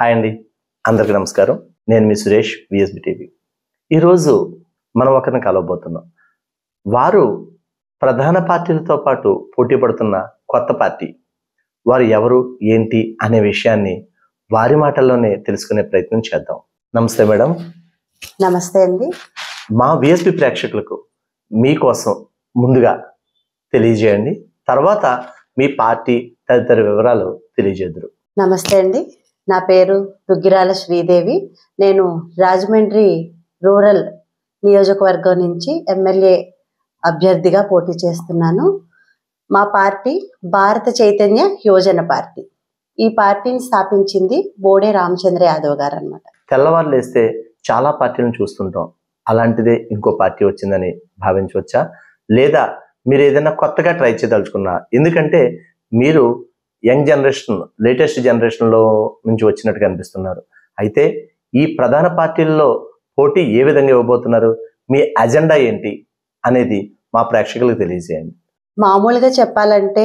hi అండి అందరికీ నమస్కారం నేను మీ సురేష్ విఎస్బి టీవీ ఈరోజు మనం ఒకరిని కలవబోతున్నాం వారు ప్రధాన పార్టీలతో పాటు పోటీ పడుతున్న కొత్త పార్టీ వారు ఎవరు ఏంటి అనే విషయాన్ని వారి మాటల్లోనే తెలుసుకునే ప్రయత్నం చేద్దాం నమస్తే మేడం నమస్తే అండి మా విఎస్పి ప్రేక్షకులకు మీకోసం ముందుగా తెలియజేయండి తర్వాత మీ పార్టీ తదితర వివరాలు తెలియజేద్దరు నమస్తే అండి నా పేరు దుగ్గిరాల శ్రీదేవి నేను రాజమండ్రి రూరల్ నియోజకవర్గం నుంచి ఎమ్మెల్యే అభ్యర్థిగా పోటీ చేస్తున్నాను మా పార్టీ భారత చైతన్య యోజన పార్టీ ఈ పార్టీని స్థాపించింది బోడే రామచంద్ర యాదవ్ గారు అనమాట తెల్లవారు లేస్తే చాలా పార్టీలను చూస్తుంటాం అలాంటిదే ఇంకో పార్టీ వచ్చిందని భావించవచ్చా లేదా మీరు ఏదైనా కొత్తగా ట్రై చేయదలుచుకున్నా ఎందుకంటే మీరు యంగ్ జనరేషన్ లేటెస్ట్ జనరేషన్లో నుంచి వచ్చినట్టుగా అనిపిస్తున్నారు అయితే ఈ ప్రధాన పార్టీల్లో పోటీ ఏ విధంగా ఇవ్వబోతున్నారు మీ అజెండా ఏంటి అనేది మా ప్రేక్షకులకు తెలియజేయండి మామూలుగా చెప్పాలంటే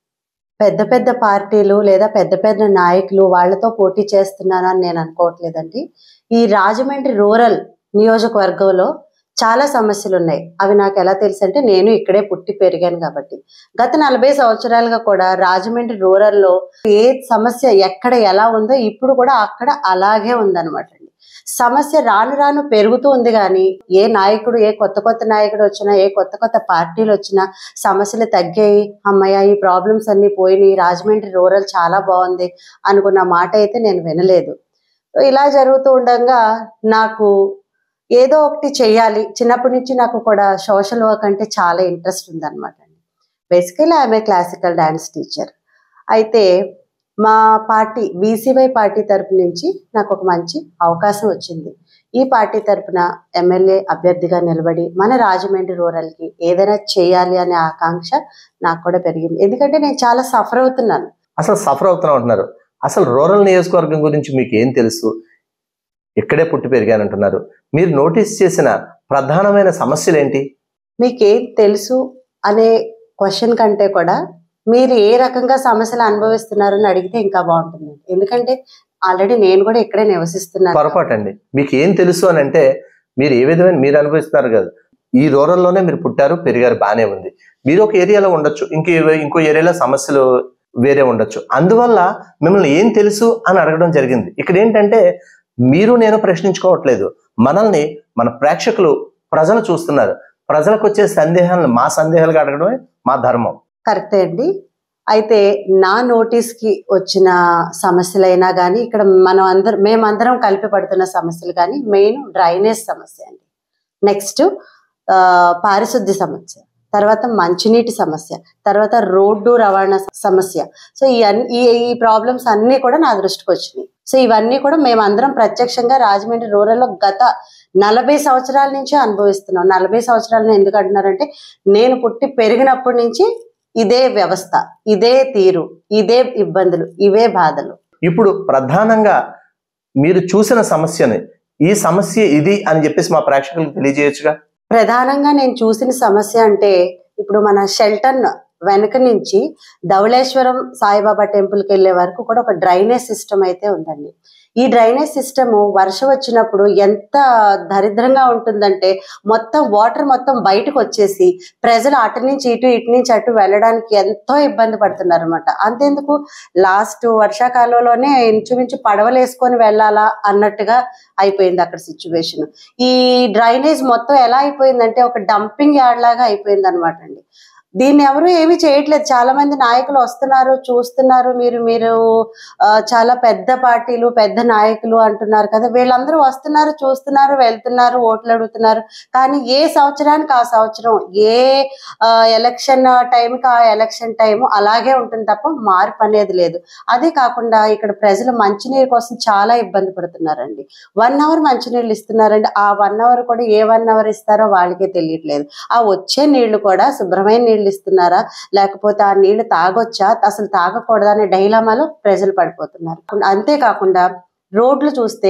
పెద్ద పెద్ద పార్టీలు లేదా పెద్ద పెద్ద నాయకులు వాళ్ళతో పోటీ చేస్తున్నాను అని నేను అనుకోవట్లేదండి ఈ రాజమండ్రి రూరల్ నియోజకవర్గంలో చాలా సమస్యలు ఉన్నాయి అవి నాకు ఎలా తెలుసు అంటే నేను ఇక్కడే పుట్టి పెరిగాను కాబట్టి గత నలభై సంవత్సరాలుగా కూడా రాజమండ్రి రూరల్లో ఏ సమస్య ఎక్కడ ఎలా ఉందో ఇప్పుడు కూడా అక్కడ అలాగే ఉందన్నమాట అండి సమస్య రాను రాను పెరుగుతూ ఉంది కానీ ఏ నాయకుడు ఏ కొత్త కొత్త నాయకుడు వచ్చినా ఏ కొత్త కొత్త పార్టీలు వచ్చినా సమస్యలు తగ్గాయి అమ్మయ్య ఈ ప్రాబ్లమ్స్ అన్ని పోయినాయి రాజమండ్రి రూరల్ చాలా బాగుంది అనుకున్న మాట అయితే నేను వినలేదు సో ఇలా జరుగుతూ ఉండగా నాకు ఏదో ఒకటి చేయాలి చిన్నప్పటి నుంచి నాకు కూడా సోషల్ వర్క్ అంటే చాలా ఇంట్రెస్ట్ ఉందన్నమాట అండి బేసికలీ ఆమె క్లాసికల్ డాన్స్ టీచర్ అయితే మా పార్టీ బీసీవై పార్టీ తరపు నుంచి నాకు ఒక మంచి అవకాశం వచ్చింది ఈ పార్టీ తరపున ఎమ్మెల్యే అభ్యర్థిగా నిలబడి మన రాజమండ్రి రూరల్కి ఏదైనా చేయాలి అనే ఆకాంక్ష నాకు కూడా పెరిగింది ఎందుకంటే నేను చాలా సఫర్ అవుతున్నాను అసలు సఫర్ అవుతున్నా ఉంటున్నారు అసలు రూరల్ నియోజకవర్గం గురించి మీకు ఏం తెలుసు ఇక్కడే పుట్టి పెరిగానంటున్నారు మీరు నోటీస్ చేసిన ప్రధానమైన సమస్యలు ఏంటి మీకేం తెలుసు అనే క్వశ్చన్ కంటే కూడా మీరు ఏ రకంగా సమస్యలు అనుభవిస్తున్నారని అడిగితే ఇంకా బాగుంటుంది ఎందుకంటే ఆల్రెడీ నేను కూడా ఇక్కడే నివసిస్తున్నాను పొరపాటు అండి మీకు ఏం తెలుసు అని అంటే మీరు ఏ విధమైన మీరు అనుభవిస్తున్నారు కదా ఈ రూరల్లోనే మీరు పుట్టారు పెరిగారు బాగానే ఉంది మీరు ఒక ఏరియాలో ఉండొచ్చు ఇంకో ఇంకో ఏరియాలో సమస్యలు వేరే ఉండొచ్చు అందువల్ల మిమ్మల్ని ఏం తెలుసు అని అడగడం జరిగింది ఇక్కడ ఏంటంటే మీరు నేను ప్రశ్నించుకోవట్లేదు మనల్ని మన ప్రేక్షకులు ప్రజలు చూస్తున్నారు ప్రజలకు వచ్చే సందేహాలను మా సందేహాలుగా అడగడమే మా ధర్మం కరెక్టే అండి అయితే నా నోటీస్కి వచ్చిన సమస్యలైనా కానీ ఇక్కడ మనం అందరం మేమందరం కలిపి పడుతున్న సమస్యలు కానీ మెయిన్ డ్రైనేజ్ సమస్య అండి నెక్స్ట్ పారిశుద్ధ్య సమస్య తర్వాత మంచినీటి సమస్య తర్వాత రోడ్డు రవాణా సమస్య సో ఈ అన్ని ఈ ఈ ప్రాబ్లమ్స్ అన్నీ కూడా నా దృష్టికి వచ్చినాయి సో ఇవన్నీ కూడా మేమందరం ప్రత్యక్షంగా రాజమండ్రి రూరల్లో గత నలభై సంవత్సరాల నుంచి అనుభవిస్తున్నాం నలభై సంవత్సరాలను ఎందుకు అంటున్నారంటే నేను పుట్టి పెరిగినప్పటి నుంచి ఇదే వ్యవస్థ ఇదే తీరు ఇదే ఇబ్బందులు ఇవే బాధలు ఇప్పుడు ప్రధానంగా మీరు చూసిన సమస్యని ఈ సమస్య ఇది అని చెప్పేసి మా ప్రేక్షకులకు తెలియజేయచ్చుగా ప్రధానంగా నేను చూసిన సమస్య అంటే ఇప్పుడు మన షెల్టన్ వెనక నుంచి ధవళేశ్వరం సాయిబాబా టెంపుల్కి వెళ్ళే వరకు కూడా ఒక డ్రైనేజ్ సిస్టమ్ అయితే ఉందండి ఈ డ్రైనేజ్ సిస్టమ్ వర్షం వచ్చినప్పుడు ఎంత దరిద్రంగా ఉంటుందంటే మొత్తం వాటర్ మొత్తం బయటకు వచ్చేసి ప్రజలు అటు నుంచి ఇటు ఇటు నుంచి అటు వెళ్ళడానికి ఎంతో ఇబ్బంది పడుతున్నారు అనమాట అంతేందుకు లాస్ట్ వర్షాకాలంలోనే ఇంచుమించు పడవలు వేసుకొని వెళ్ళాలా అన్నట్టుగా అయిపోయింది అక్కడ సిచ్యువేషన్ ఈ డ్రైనేజ్ మొత్తం ఎలా అయిపోయిందంటే ఒక డంపింగ్ యార్డ్ లాగా అయిపోయింది అనమాట అండి దీన్ని ఎవరు ఏమీ చేయట్లేదు చాలా మంది నాయకులు వస్తున్నారు చూస్తున్నారు మీరు మీరు ఆ, చాలా పెద్ద పార్టీలు పెద్ద నాయకులు అంటున్నారు కదా వీళ్ళందరూ వస్తున్నారు చూస్తున్నారు వెళ్తున్నారు ఓట్లు అడుగుతున్నారు కానీ ఏ సంవత్సరానికి ఆ సంవత్సరం ఏ ఆ, ఎలక్షన్ టైంకి ఆ ఎలక్షన్ టైం అలాగే ఉంటుంది తప్ప మార్పు అనేది లేదు అదే కాకుండా ఇక్కడ ప్రజలు మంచినీరు కోసం చాలా ఇబ్బంది పడుతున్నారండి వన్ అవర్ మంచినీళ్ళు ఇస్తున్నారండి ఆ వన్ అవర్ కూడా ఏ వన్ అవర్ ఇస్తారో వాళ్ళకే తెలియట్లేదు ఆ వచ్చే నీళ్లు కూడా శుభ్రమైన నీళ్లు ఇస్తున్నారా లేకపోతే ఆ నీళ్లు తాగొచ్చా అసలు తాగకూడదా అనే డైలామాలో ప్రజలు పడిపోతున్నారు అంతేకాకుండా రోడ్లు చూస్తే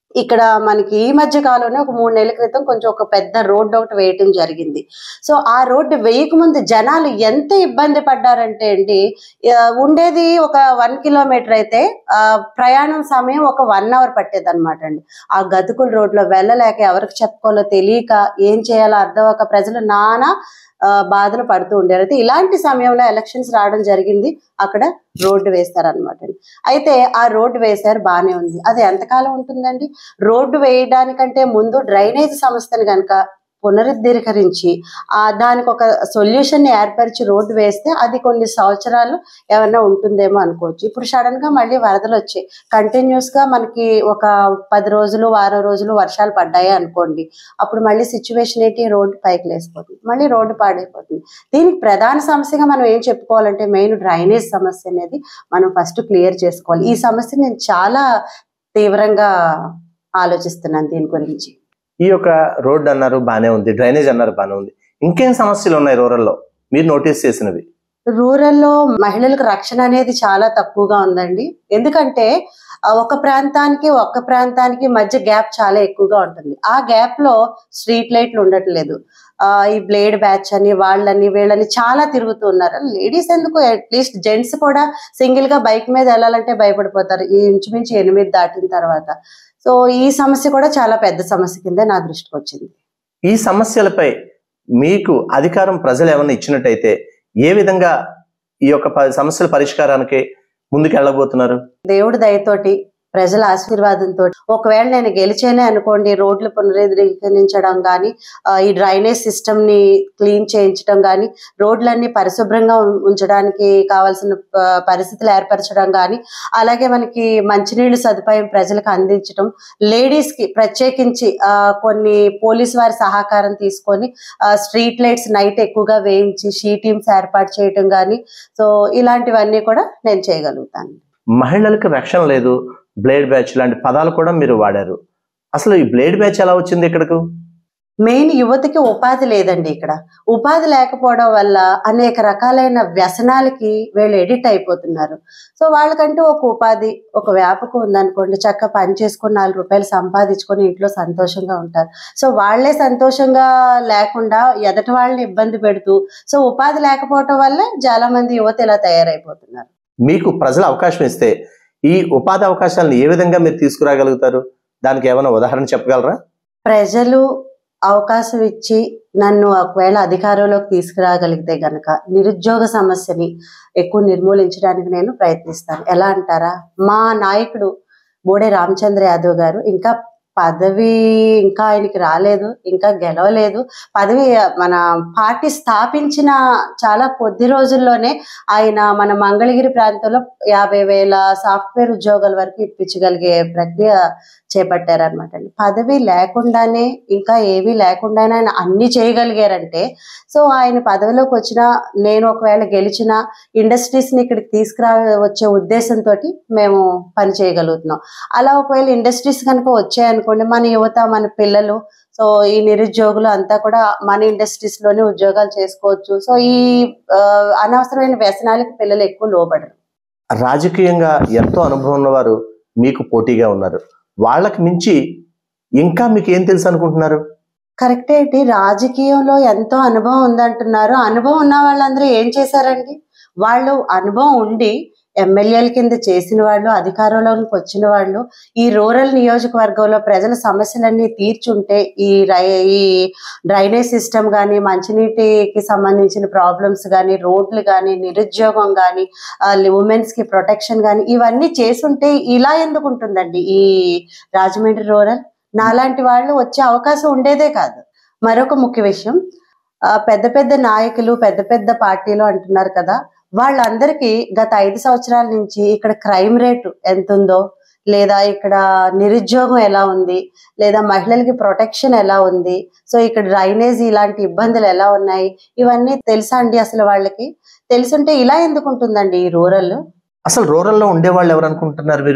ఇక్కడ మనకి ఈ మధ్య కాలంలో ఒక మూడు నెలల క్రితం కొంచెం ఒక పెద్ద రోడ్డు ఒకటి వేయటం జరిగింది సో ఆ రోడ్డు వేయక ముందు జనాలు ఎంత ఇబ్బంది పడ్డారంటే అండి ఆ, ఉండేది ఒక వన్ కిలోమీటర్ అయితే ఆ, ప్రయాణం సమయం ఒక వన్ అవర్ పట్టేది అనమాట అండి ఆ గతుకుల రోడ్లో వెళ్ళలేక ఎవరికి చెప్పుకోవాలో తెలియక ఏం చేయాలో అర్థం అవ్వక ప్రజలు నానా ఆ, బాధలు పడుతూ ఉండేది అయితే ఇలాంటి సమయంలో ఎలక్షన్స్ రావడం జరిగింది అక్కడ రోడ్డు వేస్తారనమాట అండి అయితే ఆ రోడ్డు వేశారు బాగానే ఉంది అది ఎంతకాలం ఉంటుందండి రోడ్డు వేయడానికంటే ముందు డ్రైనేజ్ సంస్థను కనుక పునరుద్ధీకరించి ఆ దానికి ఒక సొల్యూషన్ ఏర్పరిచి రోడ్డు వేస్తే అది కొన్ని సంవత్సరాలు ఏమన్నా ఉంటుందేమో అనుకోవచ్చు ఇప్పుడు సడన్ గా మళ్ళీ వరదలు వచ్చాయి కంటిన్యూస్ గా మనకి ఒక పది రోజులు వారం రోజులు వర్షాలు పడ్డాయి అనుకోండి అప్పుడు మళ్ళీ సిచ్యువేషన్ ఏంటి రోడ్డు పైకి లేసిపోతుంది మళ్ళీ రోడ్డు పాడైపోతుంది దీనికి ప్రధాన సమస్యగా మనం ఏం చెప్పుకోవాలంటే మెయిన్ డ్రైనేజ్ సమస్య అనేది మనం ఫస్ట్ క్లియర్ చేసుకోవాలి ఈ సమస్య నేను చాలా తీవ్రంగా ఆలోచిస్తున్నాను దీని గురించి ఈ యొక్క రోడ్ అన్నారు బానే ఉంది డ్రైనేజ్ అన్నారు బానే ఉంది ఇంకేం సమస్యలు ఉన్నాయి రూరల్లో మీరు నోటీస్ చేసినవి రూరల్లో మహిళలకు రక్షణ అనేది చాలా తక్కువగా ఉందండి ఎందుకంటే ఆ, ఒక ప్రాంతానికి ఒక ప్రాంతానికి మధ్య గ్యాప్ చాలా ఎక్కువగా ఉంటుంది ఆ గ్యాప్ లో స్ట్రీట్ లైట్లు ఉండట్లేదు ఆ, ఈ బ్లేడ్ బ్యాచ్ అని వాళ్ళని వీళ్ళని చాలా తిరుగుతూ ఉన్నారు లేడీస్ ఎందుకు అట్లీస్ట్ జెంట్స్ కూడా సింగిల్ గా బైక్ మీద వెళ్ళాలంటే భయపడిపోతారు ఈ ఇంచుమించు ఎనిమిది దాటిన తర్వాత సో ఈ సమస్య కూడా చాలా పెద్ద సమస్య కింద నా దృష్టికి వచ్చింది ఈ సమస్యలపై మీకు అధికారం ప్రజలు ఏమైనా ఇచ్చినట్టయితే ఏ విధంగా ఈ యొక్క ప- సమస్యల పరిష్కారానికి ముందుకు వెళ్ళబోతున్నారు దేవుడి దయతోటి ప్రజల ఆశీర్వాదంతో ఒకవేళ నేను గెలిచేనే అనుకోండి రోడ్లు పునరుద్ధరించడం కానీ ఈ డ్రైనేజ్ సిస్టమ్ ని క్లీన్ చేయించడం కానీ రోడ్లన్నీ పరిశుభ్రంగా ఉం- ఉంచడానికి కావాల్సిన ఆ, పరిస్థితులు ఏర్పరచడం కానీ అలాగే మనకి మంచినీళ్ళు సదుపాయం ప్రజలకు అందించడం లేడీస్ కి ప్రత్యేకించి ఆ, కొన్ని పోలీస్ వారి సహకారం తీసుకొని స్ట్రీట్ లైట్స్ నైట్ ఎక్కువగా వేయించి షీ టీమ్స్ ఏర్పాటు చేయడం కానీ సో ఇలాంటివన్నీ కూడా నేను చేయగలుగుతాను మహిళలకు రక్షణ లేదు బ్లేడ్ బ్యాచ్ లాంటి పదాలు కూడా మీరు వాడారు అసలు ఈ బ్లేడ్ బ్యాచ్ ఎలా వచ్చింది ఇక్కడకు మెయిన్ యువతకి ఉపాధి లేదండి ఇక్కడ ఉపాధి లేకపోవడం వల్ల అనేక రకాలైన వ్యసనాలకి వీళ్ళు ఎడిట్ అయిపోతున్నారు సో వాళ్ళకంటూ ఒక ఉపాధి ఒక వ్యాపకం ఉందనుకోండి చక్కగా పని చేసుకొని నాలుగు రూపాయలు సంపాదించుకొని ఇంట్లో సంతోషంగా ఉంటారు సో వాళ్ళే సంతోషంగా లేకుండా ఎదటి వాళ్ళని ఇబ్బంది పెడుతూ సో ఉపాధి లేకపోవటం వల్ల చాలా మంది యువత ఇలా తయారైపోతున్నారు మీకు ప్రజలు అవకాశం ఇస్తే ఈ ఉపాధి అవకాశాలను ఏ విధంగా మీరు తీసుకురాగలుగుతారు దానికి ఏమైనా ఉదాహరణ చెప్పగలరా ప్రజలు అవకాశం ఇచ్చి నన్ను ఒకవేళ అధికారంలోకి తీసుకురాగలిగితే గనక నిరుద్యోగ సమస్యని ఎక్కువ నిర్మూలించడానికి నేను ప్రయత్నిస్తాను ఎలా అంటారా మా నాయకుడు బోడే రామచంద్ర యాదవ్ గారు ఇంకా పదవి ఇంకా ఆయనకి రాలేదు ఇంకా గెలవలేదు పదవి మన పార్టీ స్థాపించిన చాలా కొద్ది రోజుల్లోనే ఆయన మన మంగళగిరి ప్రాంతంలో యాభై వేల సాఫ్ట్వేర్ ఉద్యోగాల వరకు ఇప్పించగలిగే ప్రక్రియ చేపట్టారనమాట అండి పదవి లేకుండానే ఇంకా ఏమీ లేకుండానే ఆయన అన్ని చేయగలిగారంటే సో ఆయన పదవిలోకి వచ్చిన నేను ఒకవేళ గెలిచిన ఇండస్ట్రీస్ ని ఇక్కడికి తీసుకురా వచ్చే ఉద్దేశంతో మేము పని చేయగలుగుతున్నాం అలా ఒకవేళ ఇండస్ట్రీస్ కనుక వచ్చాయనుకోండి మన యువత మన పిల్లలు సో ఈ నిరుద్యోగులు అంతా కూడా మన ఇండస్ట్రీస్ లోనే ఉద్యోగాలు చేసుకోవచ్చు సో ఈ ఆ, అనవసరమైన వ్యసనాలకు పిల్లలు ఎక్కువ లోబడరు రాజకీయంగా ఎంతో అనుభవం ఉన్నవారు మీకు పోటీగా ఉన్నారు వాళ్ళకి మించి ఇంకా మీకు ఏం తెలుసు అనుకుంటున్నారు కరెక్టే అండి రాజకీయంలో ఎంతో అనుభవం ఉందంటున్నారు అనుభవం ఉన్న వాళ్ళందరూ ఏం చేశారండి వాళ్ళు అనుభవం ఉండి ఎమ్మెల్యేల కింద చేసిన వాళ్ళు అధికారంలోకి వచ్చిన వాళ్ళు ఈ రూరల్ నియోజకవర్గంలో ప్రజల సమస్యలన్నీ తీర్చుంటే ఈ రై ఈ డ్రైనేజ్ సిస్టమ్ కానీ మంచినీటికి సంబంధించిన ప్రాబ్లమ్స్ కానీ రోడ్లు కానీ నిరుద్యోగం కానీ ఉమెన్స్ కి ప్రొటెక్షన్ కానీ ఇవన్నీ చేసుంటే ఇలా ఎందుకు ఉంటుందండి ఈ రాజమండ్రి రూరల్ నాలాంటి వాళ్ళు వచ్చే అవకాశం ఉండేదే కాదు మరొక ముఖ్య విషయం ఆ, పెద్ద పెద్ద నాయకులు పెద్ద పెద్ద పార్టీలు అంటున్నారు కదా వాళ్ళందరికీ గత ఐదు సంవత్సరాల నుంచి ఇక్కడ క్రైమ్ రేటు ఎంత ఉందో లేదా ఇక్కడ నిరుద్యోగం ఎలా ఉంది లేదా మహిళలకి ప్రొటెక్షన్ ఎలా ఉంది సో ఇక్కడ డ్రైనేజ్ ఇలాంటి ఇబ్బందులు ఎలా ఉన్నాయి ఇవన్నీ తెలుసా అండి అసలు వాళ్ళకి తెలుసుంటే ఇలా ఎందుకు ఉంటుందండి ఈ రూరల్ అసలు రూరల్లో ఉండేవాళ్ళు ఎవరు అనుకుంటున్నారు మీరు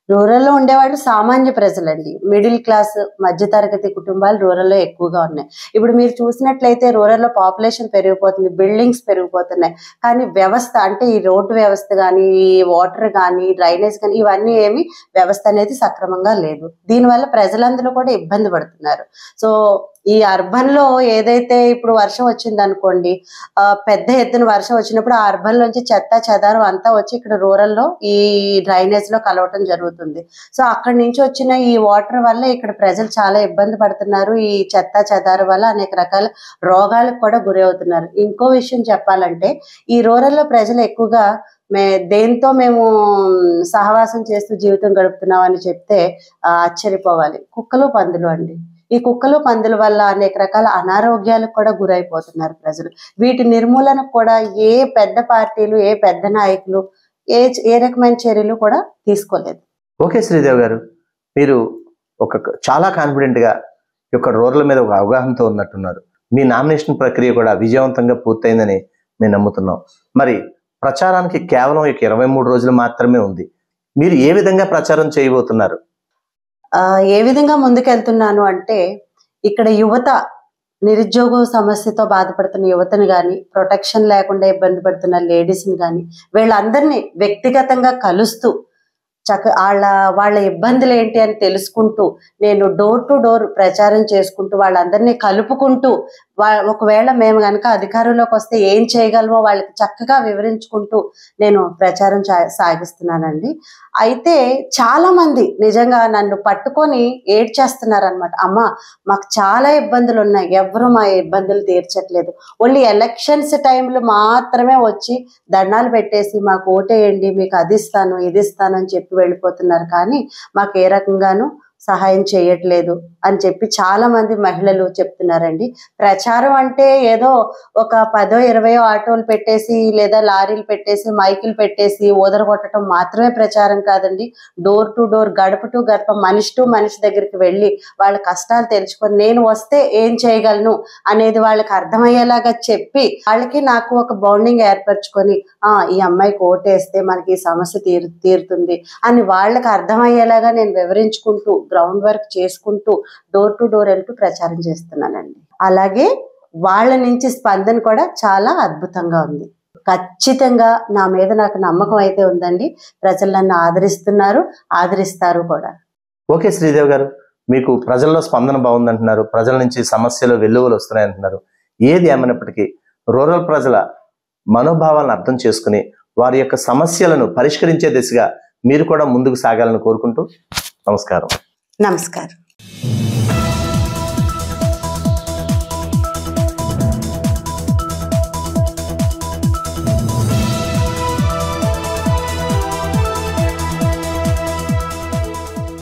రూరల్లో ఉండేవాళ్ళు సామాన్య ప్రజలండి మిడిల్ క్లాస్ మధ్యతరగతి కుటుంబాలు రూరల్లో ఎక్కువగా ఉన్నాయి ఇప్పుడు మీరు చూసినట్లయితే రూరల్లో పాపులేషన్ పెరిగిపోతుంది బిల్డింగ్స్ పెరిగిపోతున్నాయి కానీ వ్యవస్థ అంటే ఈ రోడ్డు వ్యవస్థ కానీ ఈ వాటర్ కానీ డ్రైనేజ్ కానీ ఇవన్నీ ఏమి వ్యవస్థ అనేది సక్రమంగా లేదు దీనివల్ల ప్రజలందరూ కూడా ఇబ్బంది పడుతున్నారు సో ఈ అర్బన్ లో ఏదైతే ఇప్పుడు వర్షం వచ్చింది అనుకోండి ఆ, పెద్ద ఎత్తున వర్షం వచ్చినప్పుడు ఆ అర్బన్ లోంచి చెత్త చెదారం అంతా వచ్చి ఇక్కడ రూరల్ లో ఈ డ్రైనేజ్ లో కలవటం జరుగుతుంది సో అక్కడి నుంచి వచ్చిన ఈ వాటర్ వల్ల ఇక్కడ ప్రజలు చాలా ఇబ్బంది పడుతున్నారు ఈ చెత్త చెదారం వల్ల అనేక రకాల రోగాలకు కూడా గురి అవుతున్నారు ఇంకో విషయం చెప్పాలంటే ఈ రూరల్ లో ప్రజలు ఎక్కువగా మే దేంతో మేము సహవాసం చేస్తూ జీవితం గడుపుతున్నాం అని చెప్తే ఆ, ఆశ్చర్యపోవాలి కుక్కలు పందులు అండి ఈ కుక్కలు పందుల వల్ల అనేక రకాల అనారోగ్యాలకు కూడా గురైపోతున్నారు ప్రజలు వీటి నిర్మూలనకు కూడా ఏ పెద్ద పార్టీలు ఏ పెద్ద నాయకులు ఏ ఏ రకమైన చర్యలు కూడా తీసుకోలేదు ఓకే శ్రీదేవి గారు మీరు ఒక చాలా కాన్ఫిడెంట్ గా ఈ యొక్క రూరల్ మీద ఒక అవగాహనతో ఉన్నట్టున్నారు మీ నామినేషన్ ప్రక్రియ కూడా విజయవంతంగా పూర్తయిందని మేము నమ్ముతున్నాం మరి ప్రచారానికి కేవలం ఇక ఇరవై మూడు రోజులు మాత్రమే ఉంది మీరు ఏ విధంగా ప్రచారం చేయబోతున్నారు ఆ, ఏ విధంగా ముందుకెళ్తున్నాను అంటే ఇక్కడ యువత నిరుద్యోగ సమస్యతో బాధపడుతున్న యువతను కానీ ప్రొటెక్షన్ లేకుండా ఇబ్బంది పడుతున్న లేడీస్ని కానీ వీళ్ళందరినీ వ్యక్తిగతంగా కలుస్తూ చక్క వాళ్ళ వాళ్ళ ఇబ్బందులు ఏంటి అని తెలుసుకుంటూ నేను డోర్ టు డోర్ ప్రచారం చేసుకుంటూ వాళ్ళందరినీ కలుపుకుంటూ వా ఒకవేళ మేము కనుక అధికారంలోకి వస్తే ఏం చేయగలమో వాళ్ళకి చక్కగా వివరించుకుంటూ నేను ప్రచారం చా- సాగిస్తున్నానండి అయితే చాలా మంది నిజంగా నన్ను పట్టుకొని ఏడ్చేస్తున్నారు అనమాట అమ్మ మాకు చాలా ఇబ్బందులు ఉన్నాయి ఎవరు మా ఇబ్బందులు తీర్చట్లేదు ఓన్లీ ఎలక్షన్స్ టైంలో మాత్రమే వచ్చి దండాలు పెట్టేసి మాకు ఓటేయండి మీకు అది ఇస్తాను ఇది ఇస్తాను అని చెప్పి వెళ్ళిపోతున్నారు కానీ మాకు ఏ రకంగానూ సహాయం చేయట్లేదు అని చెప్పి చాలా మంది మహిళలు చెప్తున్నారండి ప్రచారం అంటే ఏదో ఒక పదో ఇరవయో ఆటోలు పెట్టేసి లేదా లారీలు పెట్టేసి మైకులు పెట్టేసి ఊదర కొట్టడం మాత్రమే ప్రచారం కాదండి డోర్ టు డోర్ గడప టు గడప మనిషి టు మనిషి దగ్గరికి వెళ్ళి వాళ్ళ కష్టాలు తెలుసుకొని నేను వస్తే ఏం చేయగలను అనేది వాళ్ళకి అర్థమయ్యేలాగా చెప్పి వాళ్ళకి నాకు ఒక బౌండింగ్ ఏర్పరచుకొని ఆ ఈ అమ్మాయికి ఓటేస్తే మనకి ఈ సమస్య తీరు తీరుతుంది అని వాళ్ళకి అర్థమయ్యేలాగా నేను వివరించుకుంటూ గ్రౌండ్ వర్క్ చేసుకుంటూ డోర్ టు డోర్ వెళ్తూ ప్రచారం చేస్తున్నానండి అలాగే వాళ్ళ నుంచి స్పందన కూడా చాలా అద్భుతంగా ఉంది ఖచ్చితంగా నా మీద నాకు నమ్మకం అయితే ఉందండి ప్రజలు నన్ను ఆదరిస్తున్నారు ఆదరిస్తారు కూడా ఓకే శ్రీదేవి గారు మీకు ప్రజల్లో స్పందన బాగుందంటున్నారు ప్రజల నుంచి సమస్యలు వెల్లువలు వస్తున్నాయంటున్నారు ఏది ఏమైనప్పటికీ రూరల్ ప్రజల మనోభావాలను అర్థం చేసుకుని వారి యొక్క సమస్యలను పరిష్కరించే దిశగా మీరు కూడా ముందుకు సాగాలని కోరుకుంటూ నమస్కారం నమస్కారం